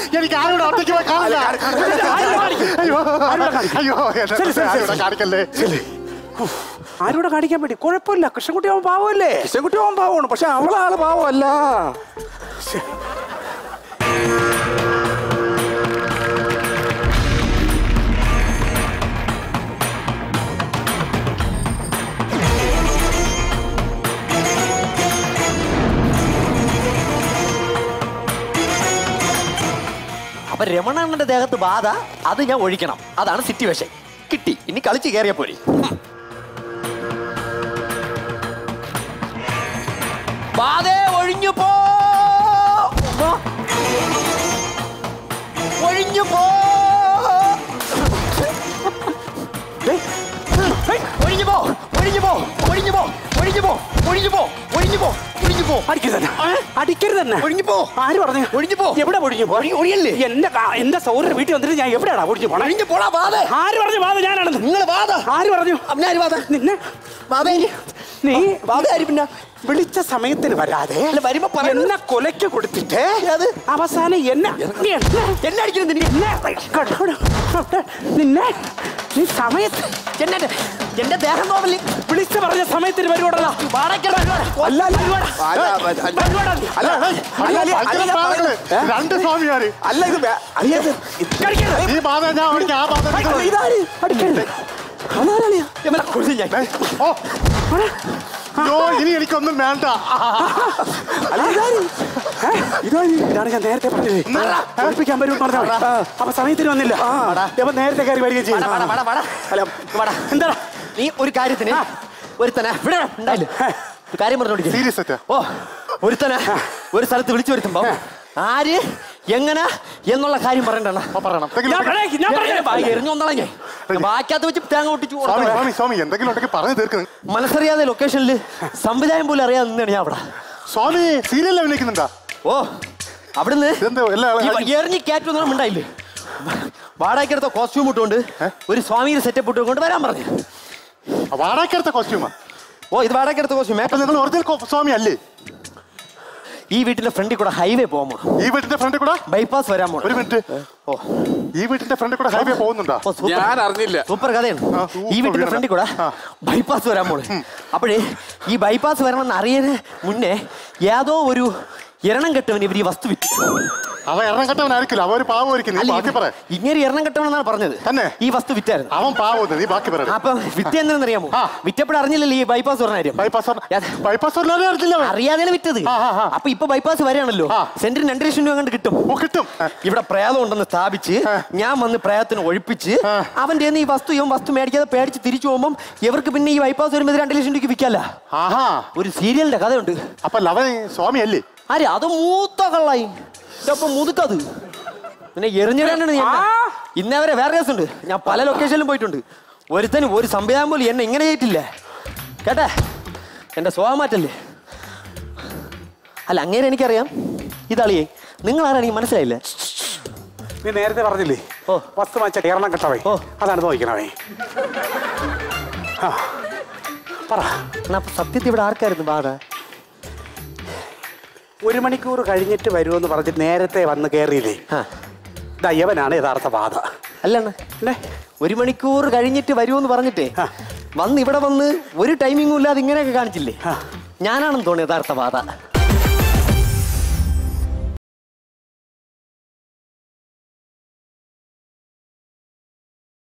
എനിക്ക് ആരോട് ഒറ്റയ്ക്ക് പോയി കാണില്ല അയ്യോ അയ്യോ എന്നെ ആരോടെ കാണിക്കല്ലേ ആരോടെ കാണിക്കാൻ വേണ്ടി കുഴപ്പമില്ല കൃഷ്ണൻകുട്ടി അവൻ പാവമല്ലേ കൃഷ്ണൻകുട്ടി അവൻ പാവമാണ് പക്ഷെ അവളാള് പാവമല്ല അപ്പൊ രമണണ്ണന്റെ ദേഹത്ത് ബാധ അത് ഞാൻ ഒഴിക്കണം അതാണ് സിറ്റുവേഷൻ കിട്ടി ഇനി കളിച്ച് കയറിയ പോരി ബാധേ ഒഴിഞ്ഞു പോ ഒഴിഞ്ഞു പോ ഏയ്, ഏയ്, ഒഴിഞ്ഞു പോ ഒഴിഞ്ഞു പോ ഒഴിഞ്ഞു പോ ഒഴിഞ്ഞു പോ ഒഴിഞ്ഞു പോ ഒഴിഞ്ഞു പോ ഒഴിഞ്ഞു പോ അടിക്കരുത് തന്നെ അടിക്കരുത് തന്നെ ഒഴിഞ്ഞു പോ ആര് പറഞ്ഞു ഒഴിഞ്ഞു പോ എവിടെ ഒഴിഞ്ഞു പോ ഒഴി- ഒഴിയല്ലേ എന്റെ കാ- എന്റെ സൗകര്യ വീട്ടിൽ വന്നിട്ട് ഞാൻ എവിടെയാടാ ഒഴിഞ്ഞു പോണേ ഒഴിഞ്ഞു പോടാ ബാധേ ആര് പറഞ്ഞു വാദ ഞാനാണെന്ന് നിങ്ങൾ ബാധ ആര് പറഞ്ഞു അവനാര് ബാധ നിന്നെ ബാധേ നീ ബാധ ആര് പിന്നെ വിളിച്ച സമയത്തിന് വരാതെ അല്ല, വരുമ്പോ പറയുന്നത് എന്നെ കൊലയ്ക്ക് കൊടുത്തിട്ട് അത്? അവസാനം എന്നെ എന്നെ എന്നെ അടിക്കുന്നത് നിന്നെ എന്നെ നിന്നെ നീ സമയത്ത് എന്നെ എന്റെ ദേഹം നോവല് വിളിച്ചു പറഞ്ഞ സമയത്തിന് വരുവാടല്ലോ വാടകയ്ക്ക് അല്ല അല്ല വരുവാടാ. അല്ല, അല്ല, അല്ല. വരുവാടാ. അല്ല അയ്യോ, അല്ല, ഭയങ്കര അല്ല, പാവങ്ങള്. രണ്ട് സ്വാമിയാര് അല്ല ഇത് വേ- അല്ല, ഇത് കളിക്കരുത്. ഈ ബാധ ഞാൻ ഓടിക്കാം ആ ബാധ അയ്യോ, ഇതാര്? അടിക്കരുത്. അതാരാളിയാ? ഇവനെ കൊല്ലും ഞാൻ ഓ അയ്യോ ഇനി എനിക്കൊന്നും വേണ്ട അല്ല, ഇതാര്? ഏ? ഇതാര്? ഇതാണ് ഞാൻ നേരത്തെ പറഞ്ഞത് പഠിപ്പിക്കാൻ വരും എന്ന് പറഞ്ഞാ മതി. അപ്പൊ സമയത്തിന് വന്നില്ല അപ്പൊ നേരത്തെ കയറി വരികയും ചെയ്യും വാടാ, വാടാ, വാടാ. അല്ല വാടാ. എന്താ നീ ഒരു കാര്യത്തിന് ഒരുത്തനെ ഇവിടെ ഉണ്ടായില്ല ഒരു കാര്യം പറഞ്ഞോണ്ടിരിക്കും സീരിയസ് ആയിട്ടാ ഓ ഒരുത്തനെ ഒരു സ്ഥലത്ത് വിളിച്ചു വരുത്തുമ്പോ ആര് എങ്ങനെ എന്നുള്ള കാര്യം പറയണ്ടണ്ണ അപ്പൊ പറയണം എന്തെങ്കിലും ഞാൻ ഉണ്ടെങ്കിൽ- പറയാം, ഞാൻ പറയാം. എറിഞ്ഞു വന്നോളാം ഞാൻ ബാക്കിയകത്ത് വെച്ച് തേങ്ങ ഒട്ടിച്ചു സ്വാമി കൊടുത്തോളാം. സ്വാമി സ്വാമി എന്തെങ്കിലും ഉണ്ടെങ്കിൽ പറഞ്ഞു തീർക്കുന്നു മനസ്സറിയാതെ ലൊക്കേഷനിൽ സംവിധാനം പോലും അറിയാതെ നിന്നാണ് ഞാൻ അവിടെ സ്വാമി സീരിയലിൽ അഭിനയിക്കുന്നുണ്ടാ ഓ അവിടുന്ന് ഇതെന്താ എല്ലാ ഈ എറിഞ്ഞ് കയറ്റൊന്നും ഉണ്ടായില്ലേ വാടകയ്ക്കെടുത്ത കോസ്റ്റ്യൂം ഇട്ടുകൊണ്ട് ഒരു സ്വാമിയുടെ സെറ്റപ്പ് ഇട്ടുകൊണ്ട് വരാൻ പറഞ്ഞു വാടകയ്ക്കെടുത്ത കോസ്റ്റ്യൂമാ ഓ ഇത് വാടകയ്ക്കെടുത്ത കോസ്റ്റ്യൂം അപ്പൊ നിങ്ങൾ ഒറിജിനൽ സ്വാമി അല്ലേ ഈ വീട്ടിന്റെ ഫ്രണ്ടിൽ കൂടെ ഹൈവേ പോകാൻ പോണം ഈ വീട്ടിന്റെ ഫ്രണ്ടിൽ കൂടെ ബൈപ്പാസ് വരാൻ ഒരു പോണം മിനിറ്റ് ഓ ഈ വീട്ടിന്റെ ഫ്രണ്ടിൽ കൂടെ ഹൈവേ പോകുന്നുണ്ടോ ഓ, സൂപ്പർ. ഞാൻ അറിഞ്ഞില്ല സൂപ്പർ കഥയാണ് ആ, സൂപ്പർ ഈ വീട്ടിന്റെ വീടാണ്. ഫ്രണ്ടിൽ കൂടെ ആ. ബൈപ്പാസ് വരാൻ പോണ് അപ്പോഴേ ഈ ബൈപ്പാസ് വരണമെന്ന് അറിയാന് മുന്നേ ഏതോ ഒരു എരണം കെട്ടവൻ ഇവർ ഈ വസ്തു വിറ്റ് അവൻ എണ്ണം കെട്ടവനായിരിക്കില്ല അവൻ ഒരു പാവമായിരിക്കും നീ അല്ല, ബാക്കി പറ ഇങ്ങനെ എരണം കെട്ടവനെന്നാണ് പറഞ്ഞത് തന്നെ? ഈ വസ്തു വിറ്റായിരുന്നു അവൻ പാവം നീ ബാക്കി പറ അപ്പൊ വിറ്റ് എന്തെന്നറിയാമോ ആ. വിറ്റപ്പോഴും അറിഞ്ഞില്ലല്ലോ ഈ ബൈപ്പാസ് പറഞ്ഞ കാര്യം ബൈപ്പാസ് ഏത്? ബൈപ്പാസ് പറഞ്ഞാലേ അറിഞ്ഞില്ല അവൻ. അറിയാതെയാണ് വിറ്റത് ആ, ആ, ആ. അപ്പൊ ഇപ്പൊ ബൈപ്പാസ് വരെയാണല്ലോ ആ. സെന്റിന് രണ്ട് ലക്ഷം രൂപ കണ്ട് കിട്ടും ഓ കിട്ടും ആ, ഇവിടെ പ്രേതം ഉണ്ടെന്ന് സ്ഥാപിച്ച് ആ. ഞാൻ വന്ന് പ്രേതത്തിന് ഒഴിപ്പിച്ച് ആ. അവന്റെ കയ്യിന്ന് ഈ വസ്തു ഇവൻ വസ്തു മേടിക്കാതെ പേടിച്ച് തിരിച്ചു പോകുമ്പോൾ ഇവർക്ക് പിന്നെ ഈ ബൈപ്പാസ് വരുമ്പോൾ ഇത് രണ്ട് ലക്ഷം രൂപയ്ക്ക് വിൽക്കാല്ല ആഹാ ഒരു സീരിയലിന്റെ കഥയുണ്ട് അപ്പൊ ലവൻ സ്വാമി അല്ലേ ആരെ അത് മൂത്ത കള്ളായി ഇതപ്പൊ മുതുക്കത് പിന്നെ എറിഞ്ഞിടാനാണ് ഞാൻ ഇന്നേ വരെ വേറെ കേസുണ്ട് ഞാൻ പല ലൊക്കേഷനിലും പോയിട്ടുണ്ട് ഒരുത്തന് ഒരു സംവിധാനം പോലും എന്നെ ഇങ്ങനെ ചെയ്തിട്ടില്ല കേട്ടെ എന്റെ സ്വഭാവം മാറ്റല്ലേ അല്ല അങ്ങനെ എനിക്കറിയാം ഇതളിയേ നിങ്ങൾ ആരാണ് എനിക്ക് മനസ്സിലായില്ലേ നീ നേരത്തെ പറഞ്ഞില്ലേ ഓ. വസ്തു വാങ്ങിച്ച കേരളം കെട്ടവേ ഓ. അതാണ് നോക്കണവേ ആ പറ എന്നാ അപ്പൊ സത്യത്തിൽ ഇവിടെ ആർക്കായിരുന്നു ബാധ ഒരു മണിക്കൂർ കഴിഞ്ഞിട്ട് വരുമെന്ന് പറഞ്ഞിട്ട് നേരത്തെ വന്ന് കയറിയില്ലേ ആ ദയവനാണ് യഥാർത്ഥ ബാധ അല്ലണ്ണ അല്ലേ ഒരു മണിക്കൂർ കഴിഞ്ഞിട്ട് വരുമെന്ന് പറഞ്ഞിട്ടേ ആ. വന്ന് ഇവിടെ വന്ന് ഒരു ടൈമിങ്ങും ഇല്ലാതെ ഇങ്ങനെയൊക്കെ കാണിച്ചില്ലേ ആ. ഞാനാണെന്ന് തോന്നുന്നു യഥാർത്ഥ ബാധ